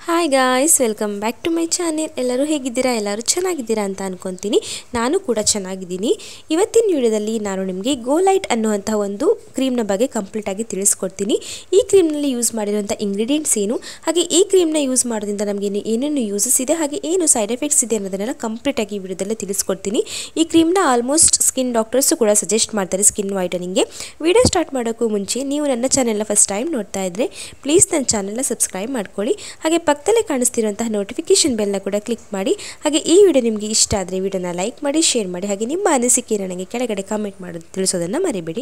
hi guys welcome back to my channel ಎಲ್ಲರೂ ಹೇಗಿದ್ದೀರಾ ಎಲ್ಲರೂ ಚೆನ್ನಾಗಿದ್ದೀರಾ ಅಂತ ಅನ್ಕೊತೀನಿ ನಾನು ಕೂಡ ಚೆನ್ನಾಗಿದ್ದೀನಿ ಇವತ್ತಿನ ವಿಡಿಯೋದಲ್ಲಿ ನಾನು ನಿಮಗೆ ಗೋಲೈಟ್ ಅನ್ನುವಂಥ ಒಂದು ಕ್ರೀಮ್ನ ಬಗ್ಗೆ ಕಂಪ್ಲೀಟಾಗಿ ತಿಳಿಸ್ಕೊಡ್ತೀನಿ ಈ ಕ್ರೀಮ್ನಲ್ಲಿ ಯೂಸ್ ಮಾಡಿರುವಂಥ ಇಂಗ್ರೀಡಿಯೆಂಟ್ಸ್ ಏನು ಹಾಗೆ ಈ ಕ್ರೀಮ್ನ ಯೂಸ್ ಮಾಡೋದ್ರಿಂದ ನಮಗೆ ಏನೇನು ಯೂಸಸ್ ಇದೆ ಹಾಗೆ ಏನು ಸೈಡ್ ಎಫೆಕ್ಟ್ಸ್ ಇದೆ ಅನ್ನೋದನ್ನೆಲ್ಲ ಕಂಪ್ಲೀಟಾಗಿ ಈ ವಿಡಿಯೋದಲ್ಲೇ ತಿಳಿಸ್ಕೊಡ್ತೀನಿ ಈ ಕ್ರೀಮ್ನ ಆಲ್ಮೋಸ್ಟ್ ಸ್ಕಿನ್ ಡಾಕ್ಟರ್ಸು ಕೂಡ ಸಜೆಸ್ಟ್ ಮಾಡ್ತಾರೆ ಸ್ಕಿನ್ ವೈಟನಿಂಗ್ಗೆ ವಿಡಿಯೋ ಸ್ಟಾರ್ಟ್ ಮಾಡೋಕ್ಕೂ ಮುಂಚೆ ನೀವು ನನ್ನ ಚಾನೆಲ್ನ ಫಸ್ಟ್ ಟೈಮ್ ನೋಡ್ತಾ ಇದ್ದರೆ ಪ್ಲೀಸ್ ನನ್ನ ಚಾನೆಲ್ನ ಸಬ್ಸ್ಕ್ರೈಬ್ ಮಾಡ್ಕೊಳ್ಳಿ ಹಾಗೆ ಪಕ್ಕದಲ್ಲೇ ಕಾಣಿಸ್ತಿರುವಂತಹ ನೋಟಿಫಿಕೇಶನ್ ಬೆಲ್ನ ಕೂಡ ಕ್ಲಿಕ್ ಮಾಡಿ ಹಾಗೆ ಈ ವಿಡಿಯೋ ನಿಮಗೆ ಇಷ್ಟ ಆದರೆ ವಿಡಿಯೋನ ಲೈಕ್ ಮಾಡಿ ಶೇರ್ ಮಾಡಿ ಹಾಗೆ ನಿಮ್ಮ ಅನಿಸಿಕೆ ನನಗೆ ಕೆಳಗಡೆ ಕಾಮೆಂಟ್ ಮಾಡೋದು ತಿಳಿಸೋದನ್ನು ಮರಿಬೇಡಿ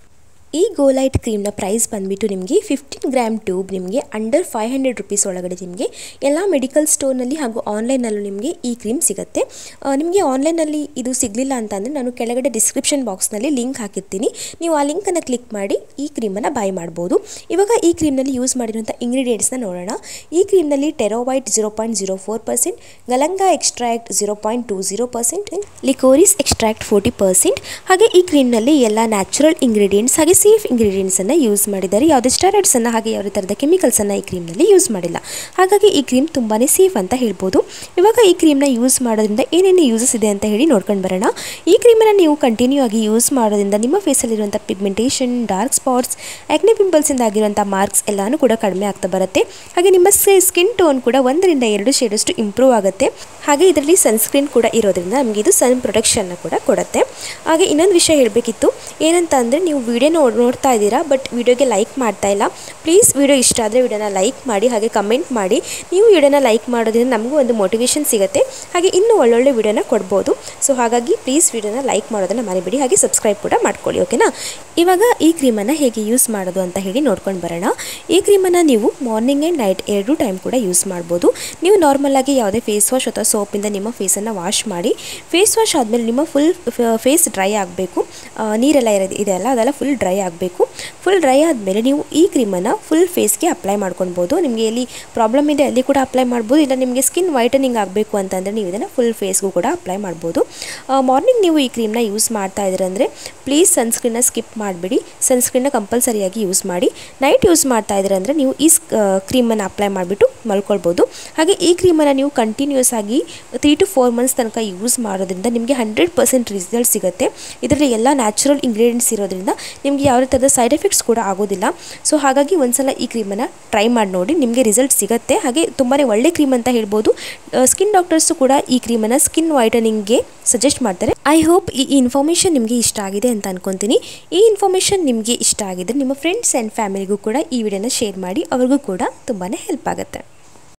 ಈ ಗೋಲೈಟ್ ಕ್ರೀಮ್ನ ಪ್ರೈಸ್ ಬಂದುಬಿಟ್ಟು ನಿಮಗೆ ಫಿಫ್ಟೀನ್ ಗ್ರಾಮ್ ಟ್ಯೂಬ್ ನಿಮಗೆ ಅಂಡರ್ ಫೈವ್ ಹಂಡ್ರೆಡ್ ರುಪೀಸ್ ಒಳಗಡೆ ನಿಮಗೆ ಎಲ್ಲ ಮೆಡಿಕಲ್ ಸ್ಟೋರ್ನಲ್ಲಿ ಹಾಗೂ ಆನ್ಲೈನಲ್ಲೂ ನಿಮಗೆ ಈ ಕ್ರೀಮ್ ಸಿಗುತ್ತೆ ಆ, ನಿಮಗೆ ಆನ್ಲೈನಲ್ಲಿ ಇದು ಸಿಗಲಿಲ್ಲ ಅಂತಂದರೆ ನಾನು ಕೆಳಗಡೆ ಡಿಸ್ಕ್ರಿಪ್ಷನ್ ಬಾಕ್ಸ್ನಲ್ಲಿ ಲಿಂಕ್ ಹಾಕಿರ್ತೀನಿ ನೀವು ಆ ಲಿಂಕನ್ನು ಕ್ಲಿಕ್ ಮಾಡಿ ಈ ಕ್ರೀಮನ್ನು ಬೈ ಮಾಡ್ಬೋದು ಇವಾಗ ಈ ಕ್ರೀಮ್ನಲ್ಲಿ ಯೂಸ್ ಮಾಡಿರುವಂಥ ಇಂಗ್ರೀಡಿಯೆಂಟ್ಸ್ನ ನೋಡೋಣ ಈ ಕ್ರೀಮ್ನಲ್ಲಿ ಟೆರೋವೈಟ್ zero point zero four percent galanga extract zero point two zero percent licorice extract forty percent ಹಾಗೆ ಈ ಕ್ರೀಮ್ನಲ್ಲಿ ಎಲ್ಲ ನ್ಯಾಚುರಲ್ ಇಂಗ್ರೀಡಿಯೆಂಟ್ಸ್ ಹಾಗೆ ಸೇಫ್ ಇಂಗ್ರೀಡಿಯೆಂಟ್ಸನ್ನು ಯೂಸ್ ಮಾಡಿದ್ದಾರೆ ಯಾವುದೇ ಸ್ಟೆರಾಯ್ಡ್ಸನ್ನು ಹಾಗೆ ಯಾವುದೇ ಥರದ ಕೆಮಿಕಲ್ಸನ್ನು ಈ ಕ್ರೀಮ್ನಲ್ಲಿ ಯೂಸ್ ಮಾಡಿಲ್ಲ ಹಾಗಾಗಿ ಈ ಕ್ರೀಮ್ ತುಂಬಾ ಸೇಫ್ ಅಂತ ಹೇಳ್ಬೋದು ಇವಾಗ ಈ ಕ್ರೀಮ್ನ ಯೂಸ್ ಮಾಡೋದ್ರಿಂದ ಏನೇನು ಯೂಸಸ್ ಇದೆ ಅಂತ ಹೇಳಿ ನೋಡ್ಕೊಂಡು ಬರೋಣ ಈ ಕ್ರೀಮನ್ನು ನೀವು ಕಂಟಿನ್ಯೂ ಆಗಿ ಯೂಸ್ ಮಾಡೋದ್ರಿಂದ ನಿಮ್ಮ ಫೇಸಲ್ಲಿರುವಂಥ ಪಿಗ್ಮೆಂಟೇಷನ್ ಡಾರ್ಕ್ ಸ್ಪಾಟ್ಸ್ ಆ್ಯಕ್ನೆ ಪಿಂಪಲ್ಸಿಂದ ಆಗಿರುವಂಥ ಮಾರ್ಕ್ಸ್ ಎಲ್ಲನೂ ಕೂಡ ಕಡಿಮೆ ಆಗ್ತಾ ಬರುತ್ತೆ ಹಾಗೆ ನಿಮ್ಮ ಸ್ಕಿನ್ ಟೋನ್ ಕೂಡ ಒಂದರಿಂದ ಎರಡು ಶೇಡಷ್ಟು ಇಂಪ್ರೂವ್ ಆಗುತ್ತೆ ಹಾಗೆ ಇದರಲ್ಲಿ ಸನ್ಸ್ಕ್ರೀನ್ ಕೂಡ ಇರೋದ್ರಿಂದ ನಮಗೆ ಇದು ಸನ್ ಪ್ರೊಟೆಕ್ಷನ್ನ ಕೂಡ ಕೊಡುತ್ತೆ ಹಾಗೆ ಇನ್ನೊಂದು ವಿಷಯ ಹೇಳಬೇಕಿತ್ತು ಏನಂತ ಅಂದರೆ ನೀವು ವಿಡಿಯೋ ನೋಡ್ ನೋಡ್ತಾ ಇದ್ದೀರಾ ಬಟ್ ವಿಡಿಯೋಗೆ ಲೈಕ್ ಮಾಡ್ತಾ ಇಲ್ಲ ಪ್ಲೀಸ್ ವಿಡಿಯೋ ಇಷ್ಟ ಆದರೆ ವಿಡಿಯೋನ ಲೈಕ್ ಮಾಡಿ ಹಾಗೆ ಕಮೆಂಟ್ ಮಾಡಿ ನೀವು ವಿಡಿಯೋನ ಲೈಕ್ ಮಾಡೋದ್ರಿಂದ ನಮಗೂ ಒಂದು ಮೋಟಿವೇಶನ್ ಸಿಗುತ್ತೆ ಹಾಗೆ ಇನ್ನೂ ಒಳ್ಳೊಳ್ಳೆ ವಿಡಿಯೋನ ಕೊಡ್ಬೋದು ಸೊ ಹಾಗಾಗಿ ಪ್ಲೀಸ್ ವಿಡಿಯೋನ ಲೈಕ್ ಮಾಡೋದನ್ನು ಮರಿಬೇಡಿ ಹಾಗೆ ಸಬ್ಸ್ಕ್ರೈಬ್ ಕೂಡ ಮಾಡ್ಕೊಳ್ಳಿ ಓಕೆನಾ ಇವಾಗ ಈ ಕ್ರೀಮನ್ನು ಹೇಗೆ ಯೂಸ್ ಮಾಡೋದು ಅಂತ ಹೇಳಿ ನೋಡ್ಕೊಂಡು ಬರೋಣ ಈ ಕ್ರೀಮನ್ನು ನೀವು ಮಾರ್ನಿಂಗ್ ಆ್ಯಂಡ್ ನೈಟ್ ಎರಡೂ ಟೈಮ್ ಕೂಡ ಯೂಸ್ ಮಾಡ್ಬೋದು ನೀವು ನಾರ್ಮಲ್ ಆಗಿ ಯಾವುದೇ ಫೇಸ್ ವಾಶ್ ಅಥವಾ ಸೋಪಿಂದ ನಿಮ್ಮ ಫೇಸನ್ನು ವಾಶ್ ಮಾಡಿ ಫೇಸ್ ವಾಶ್ ಆದಮೇಲೆ ನಿಮ್ಮ ಫುಲ್ ಫೇಸ್ ಡ್ರೈ ಆಗಬೇಕು ನೀರೆಲ್ಲ ಇರೋದು ಇದೆಲ್ಲ ಅದೆಲ್ಲ ಫುಲ್ ಡ್ರೈ ಆಗಬೇಕು ಫುಲ್ ಡ್ರೈ ಆದಮೇಲೆ ನೀವು ಈ ಕ್ರೀಮನ್ನು ಫುಲ್ ಫೇಸ್ಗೆ ಅಪ್ಲೈ ಮಾಡ್ಕೊಳ್ಬೋದು ನಿಮಗೆ ಎಲ್ಲಿ ಪ್ರಾಬ್ಲಮ್ ಇದೆ ಅಲ್ಲಿ ಕೂಡ ಅಪ್ಲೈ ಮಾಡ್ಬೋದು ಇಲ್ಲ ನಿಮಗೆ ಸ್ಕಿನ್ ವೈಟನಿಂಗ್ ಆಗಬೇಕು ಅಂತಂದರೆ ನೀವು ಇದನ್ನು ಫುಲ್ ಫೇಸ್ಗೂ ಕೂಡ ಅಪ್ಲೈ ಮಾಡ್ಬೋದು ಮಾರ್ನಿಂಗ್ ನೀವು ಈ ಕ್ರೀಮ್ನ ಯೂಸ್ ಮಾಡ್ತಾ ಇದ್ದೀರ ಅಂದರೆ ಪ್ಲೀಸ್ ಸನ್ಸ್ಕ್ರೀನ್ನ ಸ್ಕಿಪ್ ಮಾಡಿಬಿಡಿ ಸನ್ಸ್ಕ್ರೀನ್ನ ಕಂಪಲ್ಸರಿಯಾಗಿ ಯೂಸ್ ಮಾಡಿ ನೈಟ್ ಯೂಸ್ ಮಾಡ್ತಾ ಇದ್ದೀರ ಅಂದರೆ ನೀವು ಈ ಕ್ರೀಮನ್ನು ಅಪ್ಲೈ ಮಾಡಿಬಿಟ್ಟು ಮಲ್ಕೊಳ್ಬೋದು ಹಾಗೆ ಈ ಕ್ರೀಮನ್ನು ನೀವು ಕಂಟಿನ್ಯೂಸ್ ಆಗಿ ತ್ರೀ ಟು ಫೋರ್ ಮಂತ್ಸ್ ತನಕ ಯೂಸ್ ಮಾಡೋದ್ರಿಂದ ನಿಮಗೆ ಹಂಡ್ರೆಡ್ ಪರ್ಸೆಂಟ್ ರಿಸಲ್ಟ್ ಸಿಗುತ್ತೆ ಇದರಲ್ಲಿ ಎಲ್ಲ ನ್ಯಾಚುರಲ್ ಇಂಗ್ರೀಡಿಯೆಂಟ್ಸ್ ಇರೋದ್ರಿಂದ ನಿಮಗೆ ಯಾವುದೇ ಥರದ ಸೈಡ್ ಎಫೆಕ್ಟ್ಸ್ ಕೂಡ ಆಗೋದಿಲ್ಲ ಸೊ ಹಾಗಾಗಿ ಒಂದ್ಸಲ ಈ ಕ್ರೀಮನ್ನು ಟ್ರೈ ಮಾಡಿ ನೋಡಿ ನಿಮಗೆ ರಿಸಲ್ಟ್ ಸಿಗುತ್ತೆ ಹಾಗೆ ತುಂಬಾ ಒಳ್ಳೆ ಕ್ರೀಮ್ ಅಂತ ಹೇಳ್ಬೋದು ಸ್ಕಿನ್ ಡಾಕ್ಟರ್ಸು ಕೂಡ ಈ ಕ್ರೀಮನ್ನು ಸ್ಕಿನ್ ವೈಟನಿಂಗ್ಗೆ ಸಜೆಸ್ಟ್ ಮಾಡ್ತಾರೆ ಐ ಹೋಪ್ ಈ ಇನ್ಫಾರ್ಮೇಷನ್ ನಿಮಗೆ ಇಷ್ಟ ಆಗಿದೆ ಅಂತ ಅನ್ಕೊತೀನಿ ಈ ಇನ್ಫಾರ್ಮೇಷನ್ ನಿಮಗೆ ಇಷ್ಟ ಆಗಿದ್ರೆ ನಿಮ್ಮ ಫ್ರೆಂಡ್ಸ್ ಆ್ಯಂಡ್ ಫ್ಯಾಮಿಲಿಗೂ ಕೂಡ ಈ ವಿಡಿಯೋನ ಶೇರ್ ಮಾಡಿ ಅವ್ರಿಗೂ ಕೂಡ ತುಂಬಾ ಹೆಲ್ಪ್ ಆಗುತ್ತೆ